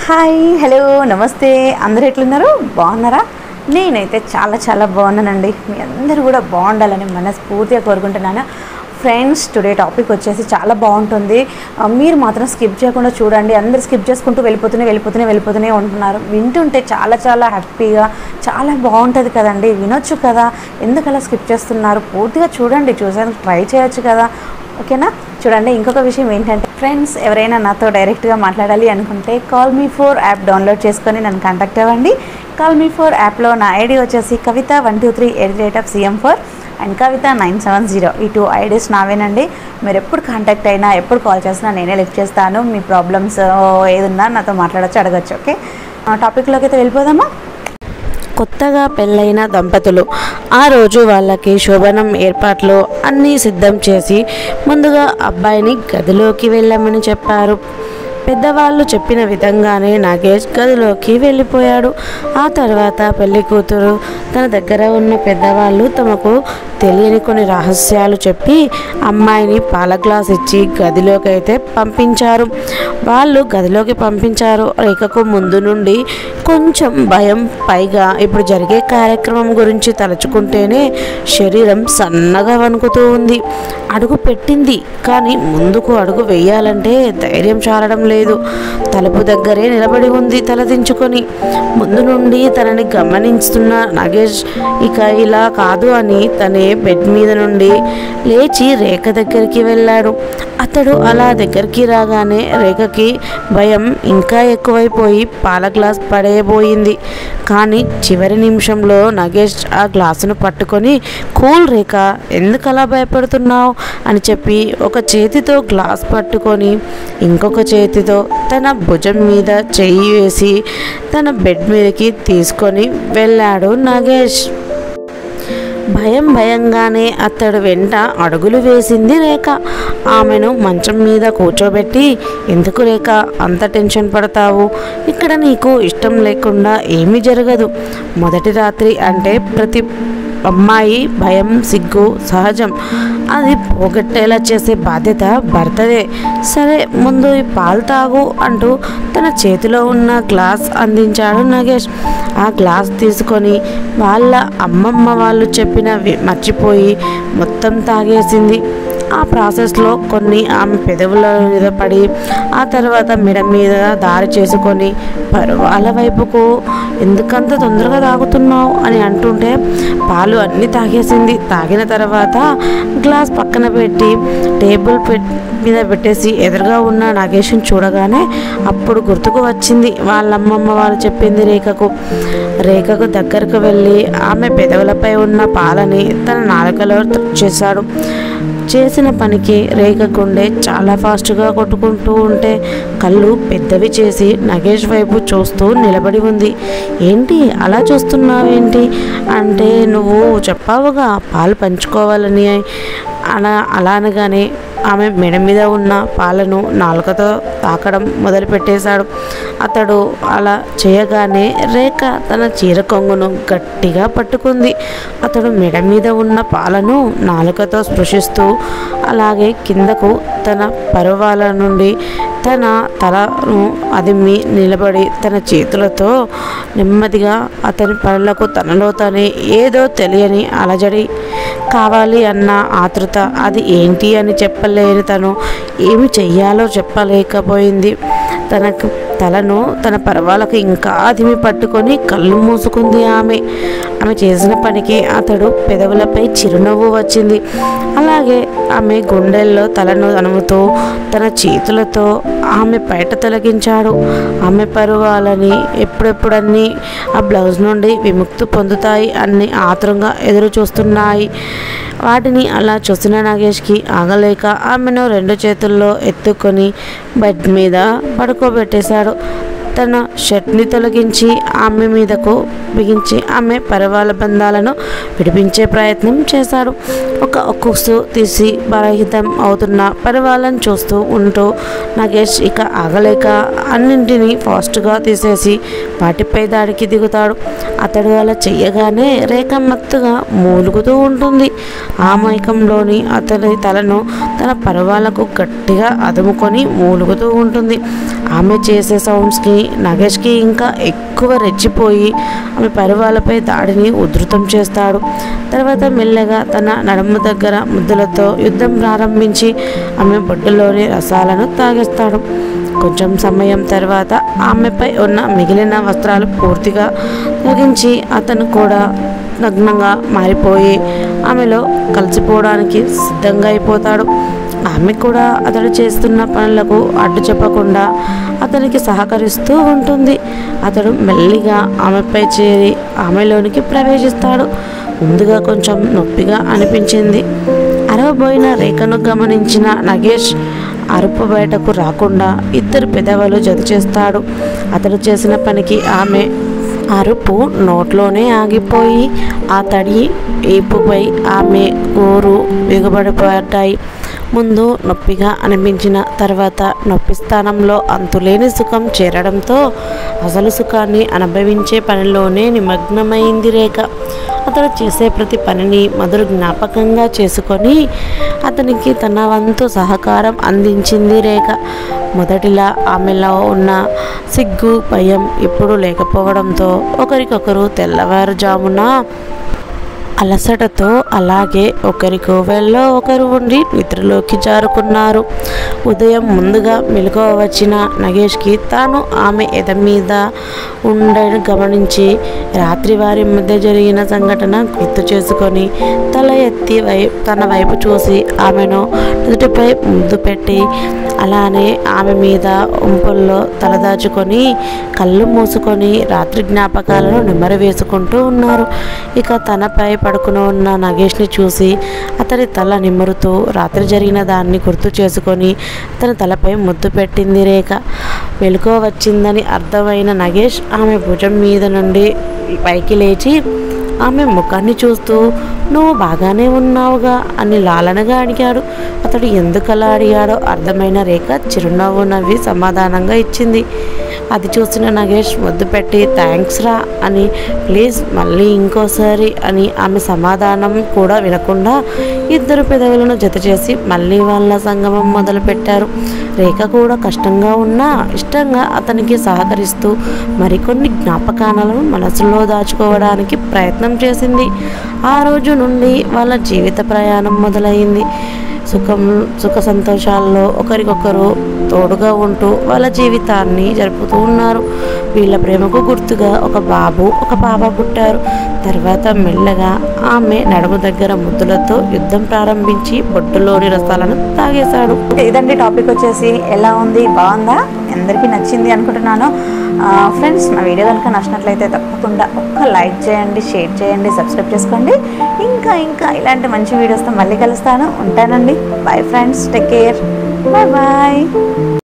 hi hello నమస్తే అందరు ఎట్లున్నారు బాగున్నారా నేనైతే చాలా చాలా బాగున్నానండి మీ అందరూ కూడా బాగుండాలని మనస్ఫూర్తిగా కోరుకుంటున్నాను ఫ్రెండ్స్ టుడే టాపిక్ వచ్చేసి చాలా బాగుంటుంది ఆ, మీరు మాత్రం స్కిప్ చేయకుండా చూడండి అందరు స్కిప్ చేసుకుంటూ వెళ్ళిపోతూనే వెళ్ళిపోతూనే వెళ్ళిపోతూనే ఉంటున్నారు వింటుంటే చాలా చాలా హ్యాపీగా చాలా బాగుంటుంది కదండి వినొచ్చు కదా ఎందుకు అలా స్కిప్ చేస్తున్నారు పూర్తిగా చూడండి చూసాను ట్రై చేయొచ్చు కదా ఓకేనా చూడండి ఇంకొక విషయం ఏంటంటే ఫ్రెండ్స్ ఎవరైనా నాతో డైరెక్ట్గా మాట్లాడాలి అనుకుంటే call me four app download చేసుకొని నన్ను కాంటాక్ట్ అవ్వండి కాల్ మీ ఫోర్ యాప్లో నా ఐడి వచ్చేసి Kavitha one two three at rate of CM four and Kavitha nine seven zero ఈ టూ ఐడీస్ నావేనండి మీరు ఎప్పుడు కాంటాక్ట్ అయినా ఎప్పుడు కాల్ చేసినా నేనే లిఫ్ట్ చేస్తాను మీ ప్రాబ్లమ్స్ ఏదున్నా నాతో మాట్లాడచ్చు అడగచ్చు ఓకే టాపిక్లోకి అయితే వెళ్ళిపోదామా కొత్తగా పెళ్ళైన దంపతులు ఆ రోజు వాళ్ళకి శోభనం ఏర్పాట్లు అన్నీ సిద్ధం చేసి ముందుగా అబ్బాయిని గదిలోకి వెళ్ళమని చెప్పారు పెద్దవాళ్ళు చెప్పిన విధంగానే నాగేష్ గదిలోకి వెళ్ళిపోయాడు ఆ తర్వాత పెళ్లి కూతురు తన దగ్గర ఉన్న పెద్దవాళ్ళు తమకు తెలియని కొన్ని రహస్యాలు చెప్పి అమ్మాయిని పాల గ్లాస్ ఇచ్చి గదిలోకి అయితే పంపించారు వాళ్ళు గదిలోకి పంపించారు రేఖకు ముందు నుండి కొంచెం భయం పైగా ఇప్పుడు జరిగే కార్యక్రమం గురించి తలుచుకుంటేనే శరీరం సన్నగా వణుకుతూ ఉంది అడుగు పెట్టింది కానీ ముందుకు అడుగు వేయాలంటే ధైర్యం చాలడం లేదు తలుపు దగ్గరే నిలబడి ఉంది తలదించుకొని ముందు నుండి తనని గమనిస్తున్న నగేష్ ఇక ఇలా కాదు అని తనే బెడ్ మీద నుండి లేచి రేఖ దగ్గరికి వెళ్ళాడు అతడు అలా దగ్గరికి రాగానే రేఖకి భయం ఇంకా ఎక్కువైపోయి పాల గ్లాస్ పడేయబోయింది కానీ చివరి నిమిషంలో నగేష్ ఆ గ్లాసును పట్టుకొని కూల్ రేఖ ఎందుకు అలా భయపడుతున్నావు అని చెప్పి ఒక చేతితో గ్లాస్ పట్టుకొని ఇంకొక చేతితో తన భుజం మీద చెయ్యి వేసి తన బెడ్ మీదకి తీసుకొని వెళ్ళాడు నగేష్ భయం భయంగానే అతడు వెంట అడుగులు వేసింది రేఖ ఆమెను మంచం మీద కూర్చోబెట్టి ఎందుకు రేఖ అంత టెన్షన్ పడతావు ఇక్కడ నీకు ఇష్టం లేకుండా ఏమీ జరగదు మొదటి రాత్రి అంటే ప్రతి అమ్మాయి భయం సిగ్గు సహజం అది పోగొట్టేలా చేసే బాధ్యత భర్తదే సరే ముందు ఈ పాలు తాగు అంటూ తన చేతిలో ఉన్న గ్లాస్ అందించాడు నగేష్ ఆ గ్లాస్ తీసుకొని వాళ్ళ అమ్మమ్మ వాళ్ళు చెప్పినవి మర్చిపోయి మొత్తం తాగేసింది ఆ ప్రాసెస్లో కొన్ని ఆమె పెదవుల మీద పడి ఆ తర్వాత మెడ మీద దారి చేసుకొని పరువాల వైపుకు ఎందుకంత తొందరగా తాగుతున్నావు అని అంటుంటే పాలు అన్నీ తాగేసింది తాగిన తర్వాత గ్లాస్ పక్కన పెట్టి టేబుల్ పెట్ మీద పెట్టేసి ఎదురుగా ఉన్న నాగేష్ని చూడగానే అప్పుడు గుర్తుకు వచ్చింది వాళ్ళ అమ్మమ్మ వాళ్ళు చెప్పింది రేఖకు రేఖకు దగ్గరకు వెళ్ళి ఆమె పెదవులపై ఉన్న పాలని తన నాలుకలో చేశాడు చేసిన పనికి రేఖ గుండె చాలా ఫాస్ట్గా కొట్టుకుంటూ ఉంటే కళ్ళు పెద్దవి చేసి నగేష్ వైపు చూస్తూ నిలబడి ఉంది ఏంటి అలా చూస్తున్నావేంటి అంటే నువ్వు చెప్పావుగా పాలు పంచుకోవాలని అలా అలా అనగానే ఆమె మెడ మీద ఉన్న పాలను నాలుకతో తాకడం మొదలుపెట్టేశాడు అతడు అలా చేయగానే రేఖ తన చీర కొంగును గట్టిగా పట్టుకుంది అతడు మెడ మీద ఉన్న పాలను నాలుకతో స్పృశిస్తూ అలాగే కిందకు తన పరువాల నుండి తన తలను అదిమి నిలబడి తన చేతులతో నెమ్మదిగా అతని పనులకు తనలో తనే ఏదో తెలియని అలజడి కావాలి అన్న ఆతృత అది ఏంటి అని చెప్పలేని తను ఏమి చెయ్యాలో చెప్పలేకపోయింది తనకు తలను తన పర్వాలకు ఇంకా అదిమి పట్టుకొని కళ్ళు మూసుకుంది ఆమె ఆమె చేసిన పనికి అతడు పెదవులపై చిరునవ్వు వచ్చింది అలాగే ఆమె గుండెల్లో తలను అనుముతూ తన చేతులతో ఆమె బయట తొలగించాడు ఆమె పరువాలని ఎప్పుడెప్పుడన్నీ ఆ బ్లౌజ్ నుండి విముక్తి పొందుతాయి అన్ని ఆత్రంగా ఎదురు చూస్తున్నాయి వాటిని అలా చూసిన నాగేష్కి ఆగలేక ఆమెను రెండు చేతుల్లో ఎత్తుకొని బెడ్ మీద పడుకోబెట్టేశాడు తన షర్ట్ని తొలగించి ఆమె మీదకు బిగించి ఆమె పరవాల బంధాలను విడిపించే ప్రయత్నం చేశాడు ఒక ఒక్కొక్సు తీసి బలహితం అవుతున్న పరివాళ్ళని చూస్తూ ఉంటూ నాగేష్ ఇక ఆగలేక అన్నింటినీ ఫాస్ట్గా తీసేసి వాటిపై దాడికి దిగుతాడు అతడు అలా చెయ్యగానే రేఖ మత్తుగా మూలుగుతూ ఉంటుంది ఆ మైకంలోని అతని తలను తన పరవాలకు గట్టిగా అదుముకొని మూలుగుతూ ఉంటుంది ఆమె చేసే సౌండ్స్కి నగేష్కి ఇంకా ఎక్కువ రెచ్చిపోయి ఆమె పరువాలపై దాడిని ఉధృతం చేస్తాడు తర్వాత మెల్లగా తన నడుము దగ్గర ముద్దులతో యుద్ధం ప్రారంభించి ఆమె బొడ్డులోని రసాలను తాగేస్తాడు కొంచెం సమయం తర్వాత ఆమెపై ఉన్న మిగిలిన వస్త్రాలు పూర్తిగా తొలగించి అతను కూడా నగ్నంగా మారిపోయి ఆమెలో కలిసిపోవడానికి సిద్ధంగా అయిపోతాడు ఆమె కూడా అతడు చేస్తున్న పనులకు అడ్డు చెప్పకుండా అతనికి సహకరిస్తూ ఉంటుంది అతడు మెల్లిగా ఆమెపై చేరి ఆమెలోనికి ప్రవేశిస్తాడు ముందుగా కొంచెం నొప్పిగా అనిపించింది అరవబోయిన రేఖను గమనించిన నగేష్ అరుపు బయటకు రాకుండా ఇద్దరు పెదవులు జత చేస్తాడు అతడు చేసిన పనికి ఆమె అరుపు నోట్లోనే ఆగిపోయి ఆ తడి ఏపుపై ఆమె గోరు బిగుబడిపడ్డాయి ముందు నొప్పిగా అనిపించిన తర్వాత నొప్పి స్థానంలో అంతులేని సుఖం చేరడంతో అసలు సుఖాన్ని అనుభవించే పనిలోనే నిమగ్నమైంది రేఖ అతడు చేసే ప్రతి పనిని మధుర జ్ఞాపకంగా చేసుకొని అతనికి తన వంతు సహకారం అందించింది రేఖ మొదటిలా ఆమెలో ఉన్న సిగ్గు భయం ఇప్పుడు లేకపోవడంతో ఒకరికొకరు తెల్లవారుజామున అలసటతో అలాగే ఒకరి కోవెల్లో ఒకరు ఉండి నిద్రలోకి జారుకున్నారు ఉదయం ముందుగా మెలకువ వచ్చిన నగేష్కి తాను ఆమె ఎద మీద ఉండని గమనించి రాత్రి వారి మధ్య జరిగిన సంఘటన గుర్తు చేసుకొని తల ఎత్తి వై తన వైపు చూసి ఆమెను నుదుటిపై ముద్దు పెట్టి అలానే ఆమె మీద ఉంపుల్లో తలదాచుకొని కళ్ళు మూసుకొని రాత్రి జ్ఞాపకాలను నెమరు వేసుకుంటూ ఉన్నారు ఇక తనపై పడుకుని ఉన్న నగేష్ని చూసి అతని తల నిమురుతూ రాత్రి జరిగిన దాన్ని గుర్తు చేసుకొని తన తలపై ముద్దు పెట్టింది రేఖ వెలుకో వచ్చిందని అర్థమైన నగేష్ ఆమె భుజం మీద నుండి పైకి లేచి ఆమె ముఖాన్ని చూస్తూ నువ్వు బాగానే ఉన్నావుగా అని లాలనగా అడిగాడు అతడు ఎందుకలా అడిగాడో అర్థమైన రేఖ చిరునవ్వు నవ్వి సమాధానంగా ఇచ్చింది అది చూసిన నగేష్ ముద్దు పెట్టి థ్యాంక్స్ రా అని ప్లీజ్ మళ్ళీ ఇంకోసారి అని ఆమె సమాధానం కూడా వినకుండా ఇద్దరు పెదవులను జత చేసి మళ్ళీ వాళ్ళ సంగమం మొదలుపెట్టారు రేఖ కూడా కష్టంగా ఉన్నా ఇష్టంగా అతనికి సహకరిస్తూ మరికొన్ని జ్ఞాపకాలను మనసులో దాచుకోవడానికి ప్రయత్నం చేసింది ఆ రోజు నుండి వాళ్ళ జీవిత ప్రయాణం మొదలైంది సుఖం సుఖ సంతోషాల్లో ఒకరికొకరు తోడుగా ఉంటూ వాళ్ళ జీవితాన్ని జరుపుతూ ఉన్నారు వీళ్ళ ప్రేమకు గుర్తుగా ఒక బాబు ఒక పాప పుట్టారు తర్వాత మెల్లగా ఆమె నడుము దగ్గర ముద్దులతో యుద్ధం ప్రారంభించి బొట్టులోని రసాలను తాగేశాడు ఇదండి టాపిక్ వచ్చేసి ఎలా ఉంది బాగుందా అందరికీ నచ్చింది అనుకుంటున్నాను ఫ్రెండ్స్ నా వీడియో కనుక నచ్చినట్లయితే తప్పకుండా ఒక్క లైక్ చేయండి షేర్ చేయండి సబ్స్క్రైబ్ చేసుకోండి ఇంకా ఇంకా ఇలాంటి మంచి వీడియోస్తో మళ్ళీ కలుస్తాను ఉంటానండి bye friends take care bye bye